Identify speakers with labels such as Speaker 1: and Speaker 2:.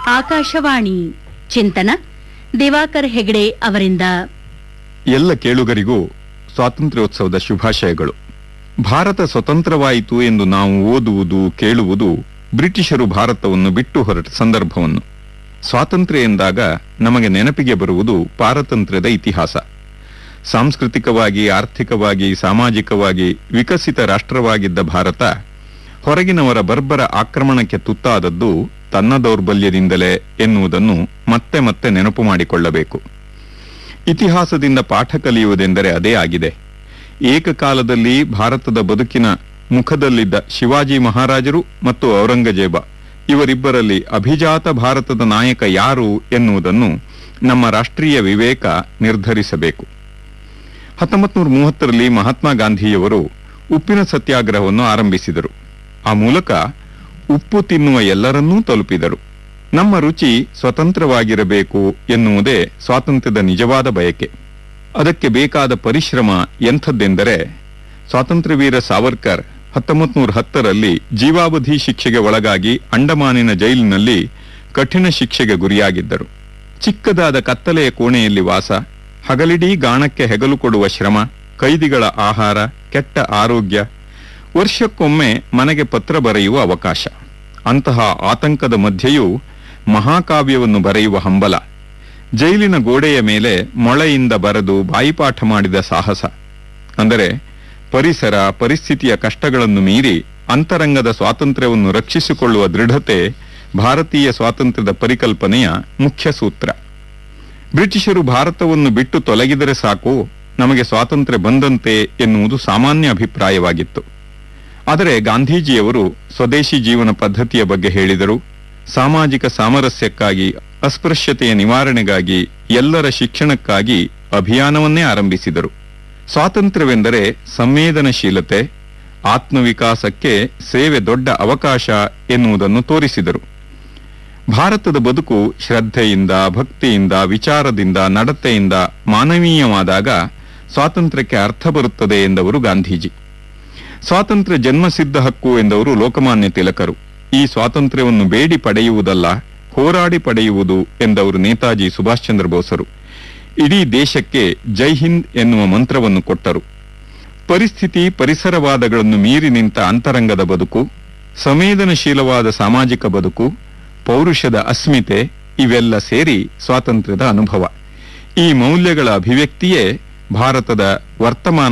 Speaker 1: ಆಕಾಶವಾಣಿ ಚಿಂತನ ದಿವಾಕರ್ ಹೆಗಡೆ ಅವರಿಂದ
Speaker 2: ಎಲ್ಲ ಕೇಳುಗರಿಗೂ ಸ್ವಾತಂತ್ರ್ಯೋತ್ಸವದ ಶುಭಾಶಯಗಳು ಭಾರತ ಸ್ವತಂತ್ರವಾಯಿತು ಎಂದು ನಾವು ಓದುವುದು ಕೇಳುವುದು ಬ್ರಿಟಿಷರು ಭಾರತವನ್ನು ಬಿಟ್ಟು ಹೊರಟ ಸಂದರ್ಭವನ್ನು ಸ್ವಾತಂತ್ರ್ಯ ಎಂದಾಗ ನಮಗೆ ನೆನಪಿಗೆ ಬರುವುದು ಪಾರತಂತ್ರ್ಯದ ಇತಿಹಾಸ ಸಾಂಸ್ಕೃತಿಕವಾಗಿ ಆರ್ಥಿಕವಾಗಿ ಸಾಮಾಜಿಕವಾಗಿ ವಿಕಸಿತ ರಾಷ್ಟ್ರವಾಗಿದ್ದ ಭಾರತ ಹೊರಗಿನವರ ಬರ್ಬರ ಆಕ್ರಮಣಕ್ಕೆ ತುತ್ತಾದದ್ದು ತನ್ನ ದೌರ್ಬಲ್ಯದಿಂದಲೇ ಎನ್ನುವುದನ್ನು ಮತ್ತೆ ಮತ್ತೆ ನೆನಪು ಮಾಡಿಕೊಳ್ಳಬೇಕು ಇತಿಹಾಸದಿಂದ ಪಾಠ ಕಲಿಯುವುದೆಂದರೆ ಅದೇ ಆಗಿದೆ ಏಕಕಾಲದಲ್ಲಿ ಭಾರತದ ಬದುಕಿನ ಮುಖದಲ್ಲಿದ್ದ ಶಿವಾಜಿ ಮಹಾರಾಜರು ಮತ್ತು ಔರಂಗಜೇಬ ಇವರಿಬ್ಬರಲ್ಲಿ ಅಭಿಜಾತ ಭಾರತದ ನಾಯಕ ಯಾರು ಎನ್ನುವುದನ್ನು ನಮ್ಮ ರಾಷ್ಟ್ರೀಯ ವಿವೇಕ ನಿರ್ಧರಿಸಬೇಕು ಹತ್ತೊಂಬತ್ತು ನೂರ ಮೂವತ್ತರಲ್ಲಿ ಮಹಾತ್ಮ ಗಾಂಧಿಯವರು ಉಪ್ಪಿನ ಸತ್ಯಾಗ್ರಹವನ್ನು ಆರಂಭಿಸಿದರು ಆ ಮೂಲಕ ಉಪ್ಪು ತಿನ್ನುವ ಎಲ್ಲರನ್ನೂ ತಲುಪಿದರು ನಮ್ಮ ರುಚಿ ಸ್ವತಂತ್ರವಾಗಿರಬೇಕು ಎನ್ನುವುದೇ ಸ್ವಾತಂತ್ರ್ಯದ ನಿಜವಾದ ಬಯಕೆ ಅದಕ್ಕೆ ಬೇಕಾದ ಪರಿಶ್ರಮ ಎಂಥದ್ದೆಂದರೆ ಸ್ವಾತಂತ್ರ್ಯವೀರ ಸಾವರ್ಕರ್ ಹತ್ತೊಂಬತ್ತು ನೂರ ಹತ್ತರಲ್ಲಿ ಜೀವಾವಧಿ ಶಿಕ್ಷೆಗೆ ಒಳಗಾಗಿ ಅಂಡಮಾನಿನ ಜೈಲಿನಲ್ಲಿ ಕಠಿಣ ಶಿಕ್ಷೆಗೆ ಗುರಿಯಾಗಿದ್ದರು ಚಿಕ್ಕದಾದ ಕತ್ತಲೆಯ ಕೋಣೆಯಲ್ಲಿ ವಾಸ ಹಗಲಿಡೀ ಗಾಣಕ್ಕೆ ಹೆಗಲು ಕೊಡುವ ಶ್ರಮ ಕೈದಿಗಳ ಆಹಾರ ಕೆಟ್ಟ ಆರೋಗ್ಯ ವರ್ಷಕ್ಕೊಮ್ಮೆ ಮನೆಗೆ ಪತ್ರ ಬರೆಯುವ ಅವಕಾಶ ಅಂತಹ ಆತಂಕದ ಮಧ್ಯೆಯೂ ಮಹಾಕಾವ್ಯವನ್ನು ಬರೆಯುವ ಹಂಬಲ ಜೈಲಿನ ಗೋಡೆಯ ಮೇಲೆ ಮೊಳೆಯಿಂದ ಬರೆದು ಬಾಯಿಪಾಠ ಮಾಡಿದ ಸಾಹಸ ಅಂದರೆ ಪರಿಸರ ಪರಿಸ್ಥಿತಿಯ ಕಷ್ಟಗಳನ್ನು ಮೀರಿ ಅಂತರಂಗದ ಸ್ವಾತಂತ್ರ್ಯವನ್ನು ರಕ್ಷಿಸಿಕೊಳ್ಳುವ ದೃಢತೆ ಭಾರತೀಯ ಸ್ವಾತಂತ್ರ್ಯದ ಪರಿಕಲ್ಪನೆಯ ಮುಖ್ಯ ಸೂತ್ರ ಬ್ರಿಟಿಷರು ಭಾರತವನ್ನು ಬಿಟ್ಟು ತೊಲಗಿದರೆ ಸಾಕು ನಮಗೆ ಸ್ವಾತಂತ್ರ್ಯ ಬಂದಂತೆ ಎನ್ನುವುದು ಸಾಮಾನ್ಯ ಅಭಿಪ್ರಾಯವಾಗಿತ್ತು ಆದರೆ ಗಾಂಧೀಜಿಯವರು ಸ್ವದೇಶಿ ಜೀವನ ಪದ್ಧತಿಯ ಬಗ್ಗೆ ಹೇಳಿದರು ಸಾಮಾಜಿಕ ಸಾಮರಸ್ಯಕ್ಕಾಗಿ ಅಸ್ಪೃಶ್ಯತೆಯ ನಿವಾರಣೆಗಾಗಿ ಎಲ್ಲರ ಶಿಕ್ಷಣಕ್ಕಾಗಿ ಅಭಿಯಾನವನ್ನೇ ಆರಂಭಿಸಿದರು ಸ್ವಾತಂತ್ರ್ಯವೆಂದರೆ ಸಂವೇದನಶೀಲತೆ ಆತ್ಮವಿಕಾಸಕ್ಕೆ ಸೇವೆ ದೊಡ್ಡ ಅವಕಾಶ ಎನ್ನುವುದನ್ನು ತೋರಿಸಿದರು ಭಾರತದ ಬದುಕು ಶ್ರದ್ಧೆಯಿಂದ ಭಕ್ತಿಯಿಂದ ವಿಚಾರದಿಂದ ನಡತೆಯಿಂದ ಮಾನವೀಯವಾದಾಗ ಸ್ವಾತಂತ್ರ್ಯಕ್ಕೆ ಅರ್ಥ ಬರುತ್ತದೆ ಎಂದವರು ಗಾಂಧೀಜಿ ಸ್ವಾತಂತ್ರ್ಯ ಜನ್ಮಸಿದ್ಧ ಹಕ್ಕು ಎಂದವರು ಲೋಕಮಾನ್ಯ ತಿಲಕರು ಈ ಸ್ವಾತಂತ್ರ್ಯವನ್ನು ಬೇಡಿ ಪಡೆಯುವುದಲ್ಲ ಹೋರಾಡಿ ಪಡೆಯುವುದು ಎಂದವರು ನೇತಾಜಿ ಸುಭಾಷ್ ಚಂದ್ರ ಬೋಸರು ಇಡೀ ದೇಶಕ್ಕೆ ಜೈ ಹಿಂದ್ ಎನ್ನುವ ಮಂತ್ರವನ್ನು ಕೊಟ್ಟರು ಪರಿಸ್ಥಿತಿ ಪರಿಸರವಾದಗಳನ್ನು ಮೀರಿ ನಿಂತ ಅಂತರಂಗದ ಬದುಕು ಸಂವೇದನಶೀಲವಾದ ಸಾಮಾಜಿಕ ಬದುಕು ಪೌರುಷದ ಅಸ್ಮಿತೆ ಇವೆಲ್ಲ ಸೇರಿ ಸ್ವಾತಂತ್ರ್ಯದ ಅನುಭವ ಈ ಮೌಲ್ಯಗಳ ಅಭಿವ್ಯಕ್ತಿಯೇ ಭಾರತದ ವರ್ತಮಾನ